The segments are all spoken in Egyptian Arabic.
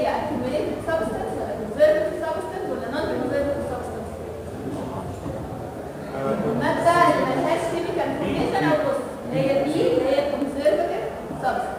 هي accumulated substance ولا conserved substance ولا non conserved substance المادة اللي ملهاش chemical formation أو بص هي دي اللي هي conservative substance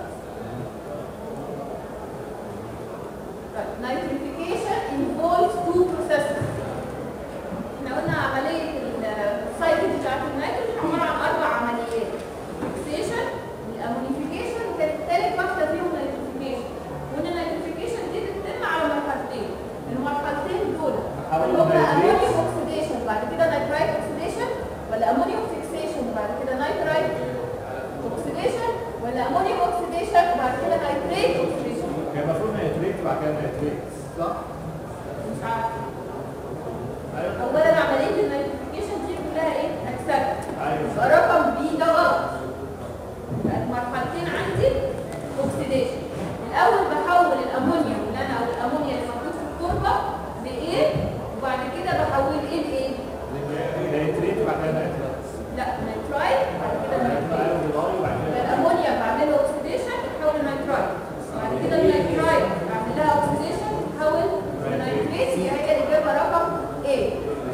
Right. Nitrification involves two processes. احنا قلنا عملية السايكل بتاعت النيتروجين عبارة عن أربع عمليات. فيكسيشن الأمونيفيكيشن وكانت تالت واحدة فيهم نيتروفيكيشن. وإن النيتروفيكيشن دي بتتم على مرحلتين. المرحلتين دول اللي هم أمونيوم أوكسيديشن بعد كده نيترايت أوكسيديشن ولا أمونيوم فيكسيشن وبعد كده نيترايت أوكسيديشن ولا أمونيوم أوكسيديشن وبعد كده نيتريت أوكسيديشن. كان المفروض نيتريت وبعد كده نيتريت صح؟ مش عارفة. ايوه اولا عمليه النيتريفيكيشن دي كلها ايه اكسبت ايوه يبقى رقم بي ده غلط يبقى المرحلتين عندي اوكسيديشن الاول بحول الامونيوم اللي انا او الامونيا اللي موجود في التربه لايه وبعد كده بحول ايه لايه نيتريت وبعد كده نيتريت لا نيترايت بعد كده نيتريت ايوه بيضاوي وبعد يبقى كده الامونيا بعمل له اوكسيديشن تتحول لنيترايت بعد كده النيترايت بعمل لها اوكسيديشن تتحول لنيتريت هي هي الاجابه رقم ايه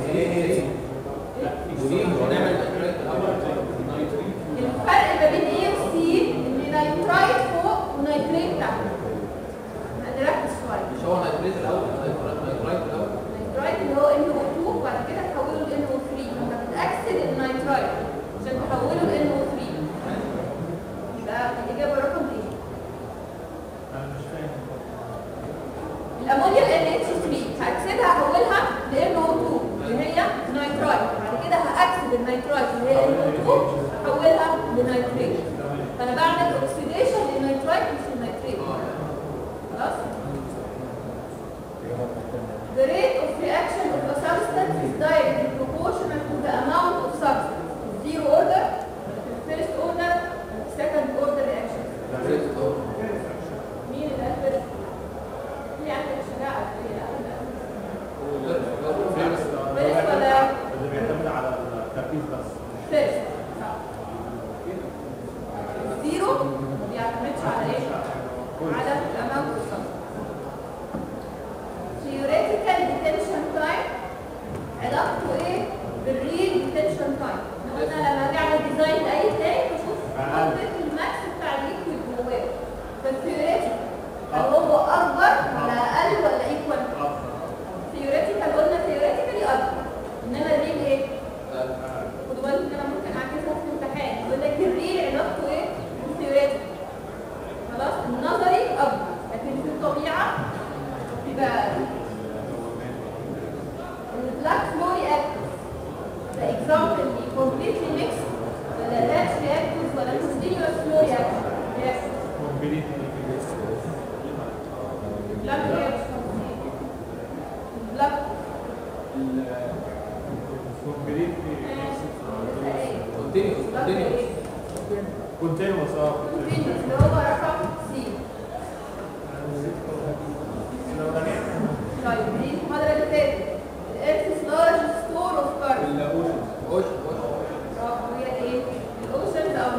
الفرق ما بين ايه وسي ان نيترايت فوق ونيتريت تحت نركز شويه مش هو نيتريت الاول نيترايت الاول نيترايت اللي هو ان او 2 وبعد كده تحوله ل ان او 3 انت بتاكسد النيترايت عشان تحوله ل ان او 3 يبقى الاجابه رقم ايه انا مش فاهم الامونيا ال اتش 3 هاكسدها هحولها ل ان او 2 اللي هي نيترايت بعد كده هاكسد النيترايت اللي هي ان او 2 احولها لنيتريت فانا بعمل اوكسيديشن للنيترايت مش للنيتريت خلاص The rate of reaction of a substance is directly proportional to the amount of substance. Zero order, first order, second order reaction. مين اللي قال first؟ في عندك شجاعة في first ولا اللي بيعتمد على التركيز بس first؟ صح. Zero ما بيعتمدش على ايه؟ على الاماونت اوف substance. theoretical detention time علاقته ايه بالريل detention time احنا قلنا لما نعمل ديزاين لاي تانك نشوف أقل. قدرة الماكس بتاع الليكويد جواه فالثيوريتيكال هل هو اكبر ولا اقل ولا ايكوال ثيوريتيكال قلنا ثيوريتيكالي اكبر انما الريل ايه خدوا بالكم ان انا ممكن اعكسها في الامتحان يقول لك الريل علاقته ايه بالثيوريتيكال خلاص النظري اكبر لكن في الطبيعه يبقى أقل. البلاك فلو رياكتورز ده اكزامبل اللي كومبليتلي ميكس ولا باتش رياكتورز ولا كونتينوس فلو رياكتورز كومبليت بلاك رياكتورز بلاك كومبليت كونتينيوس كونتينيوس كونتينوس اه كونتينوس اللي هو رقم سي طيب دي المحاضرة اللي فاتت الارث لارج ستور اوف كاربون اوشن اوشن برافو هي ايه؟ الاوشنز او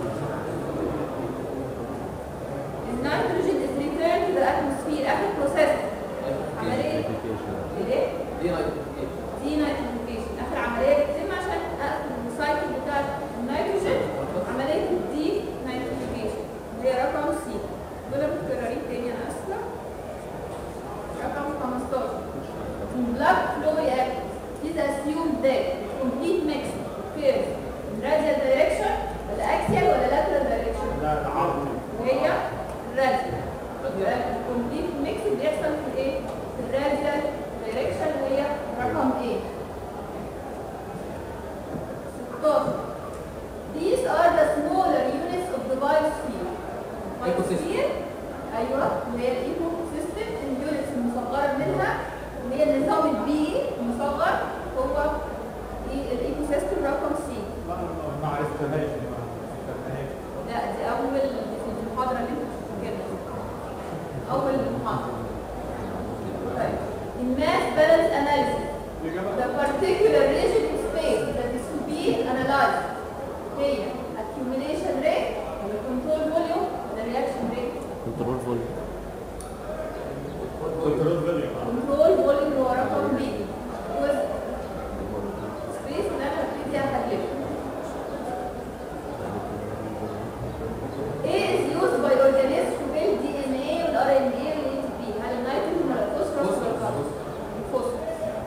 النيتروجين از ريتيرن تو ذا اتموسفير اخر بروسيس عملية ايه؟ دي نيتريت دي نيتروفيكيشن اخر عمليه بتتم عشان اقفل السايكل بتاع النيتروجين عمليه الدي نيتروفيكيشن اللي هي رقم سي دول متكررين تاني انا اسفه رقم 15 In blood flow reactors, please assume that complete mix occurs in radial direction ولا axial ولا lateral direction لا تعرض وهي الراديال الكومبليت ميكس بيحصل في ايه؟ في الراديال دايركشن وهي رقم ايه؟ 16 These are the smaller units of the biosphere. Biosphere ايوه اللي هي الايكو سيستم اليونتس المصغره منها اللي هي النظام البيئي المصغر هو ايه الايكو سيستم رقم سي ما عرفتهاش ما عرفتهاش لا دي أول في المحاضرة اللي أنت بتفتكرها أول المحاضرة طيب الماس بالانس analysis the particular region of space that is to be analyzed هي accumulation rate ولا control volume ولا reaction rate كنترول فوليوم كنترول فاليوم كنترول فوليوم هو رقم بي جزء سبيس اللي انا هبتدي احلله ايه is used by organisms to build DNA وال RNA وال ATP هل النيتروجين ولا الفوسفورس ولا الكربون؟ الفوسفورس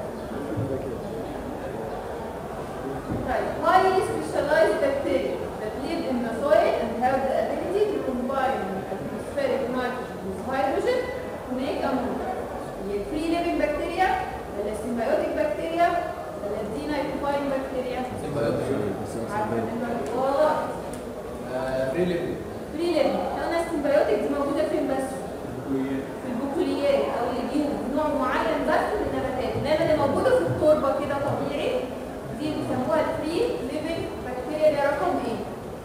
طيب highly specialized bacteria that live in the soil and have the ability to combine atmospheric nitrogen with hydrogen to make ammonia. هي free living bacteria ولا symbiotic bacteria ولا denitrophying bacteria؟ عارفة إنه غلط. فري ليفنج free living. احنا قلنا السيمبيوتيك دي موجودة فين بس؟ في البقوليات او الجيوب نوع معين بس من النباتات انما اللي موجوده في التربه كده طبيعي دي بيسموها الفري ليفنج بكتيريا اللي رقم ايه؟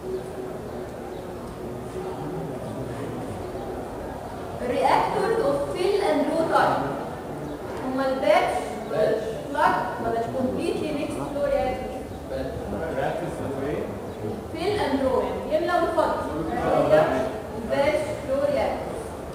الرياكتورز اوف فيل اند رو تايب هما الباتش ولا باتش. الفلاج ولا الكومبليتلي ميكس فلو رياكتور ركز في ايه؟ فيل اند رو يعني يملى ويفضي الباتش فلو رياكتور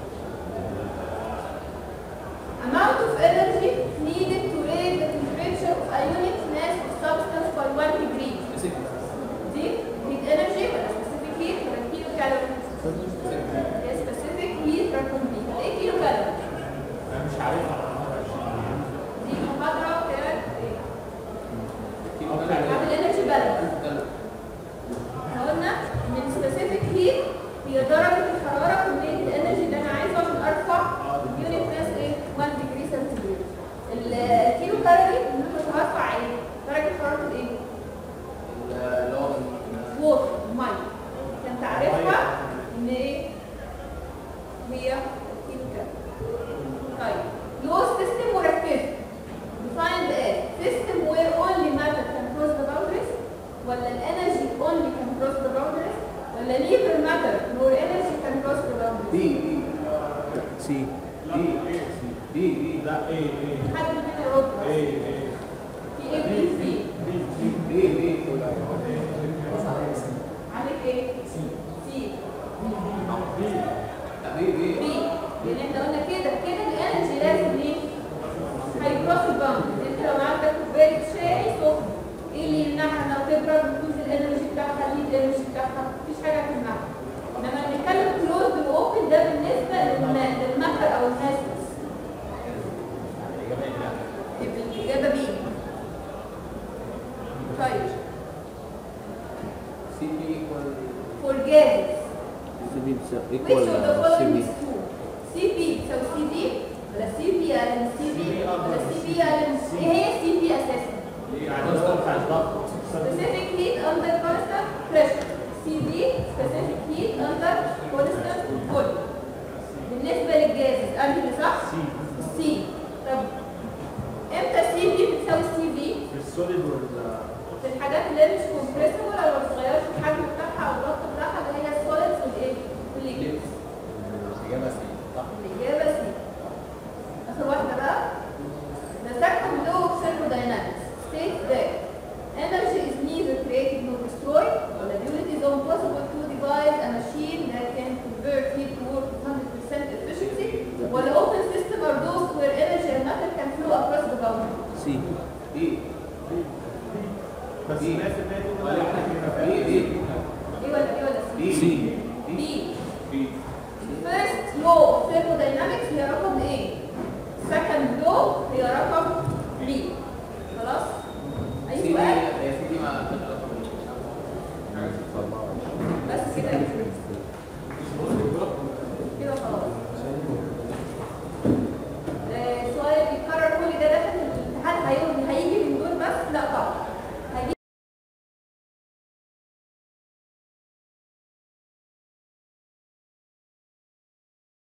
amount of energy needed to raise the temperature of a unit mass of substance by 1 degree. دي heat energy ولا specific heat ولا كيلو كالوري؟ هي specific heat رقم بي. ايه كيلو كالوري؟ انا مش عارفها دي محاضرة بتاعت ايه؟ كيلو بتاعت الانرجي بالانس. احنا قلنا من specific heat هي درجة الحرارة كمية الانرجي اللي انا عايزه عشان ارفع يونت ماس ايه 1 ديجري سنتيجريد الكيلو كالوري ان انا هرفع ايه درجة حرارة الايه اللي هو ووتر ميه كان تعرفها ان ايه هي الكيلو كالوري طيب لو سيستم مركزة defined as system where only matter can cross the boundaries ولا الانرجي only can cross the boundaries ولا neither matter nor energy can cross the boundaries دي دي سي لا ايه سي دي دي لا ايه ايه حد مننا يرد ايه ايه في ايه بي سي دي دي دي دي عليك ايه سي دي لا دي دي بي لان احنا قلنا كده كده الانرجي لازم ايه هيكروس الباوند انت لو عندك كوبايه شاي سخن ايه اللي يمنعها انها تبرد وتنزل الانرجي بتاعها الهيت الانرجي بتاعها مفيش حاجه هتمنعها انما بنتكلم كلوز واوبن ده بالنسبه للم- للمخر او الناس بس يبقى الاجابه بي طيب سي بي ايكوال for gases سي بي which of the ايكوال following سي is true سي بي تساوي سي بي ولا سي بي اقل من سي بي ولا سي بي اقل من ايه هي سي بي اساسا يعني رفع الضغط specific heat under constant pressure CV specific heat under constant volume بالنسبة للجازز أنهي اللي صح؟ سي سي طب امتى سي بي بتساوي سي في؟ في السوليد وال في الحاجات اللي هي مش كومبريسبل أو ما بتغيرش الحجم بتاعها أو الضغط بتاعها اللي هي السوليدز والإيه؟ والليكويدز الاجابه سي صح الإجابة سي آخر واحدة بقى The second law of thermodynamics states that energy is neither created nor destroyed or that it is impossible to devise a machine that can convert heat to work with 100% efficiency while open system are those where energy and matter can flow across the boundary. سي دي بس دي. الناس اللي هي تقول ولا لك دي دي ايه ولا ايه ولا دي سي؟ سي دي دي First law of thermodynamics هي رقم ايه؟ Second law هي رقم B. خلاص؟ أي سي دي سؤال؟ هي سي دي ما لهاش علاقه بال بس كده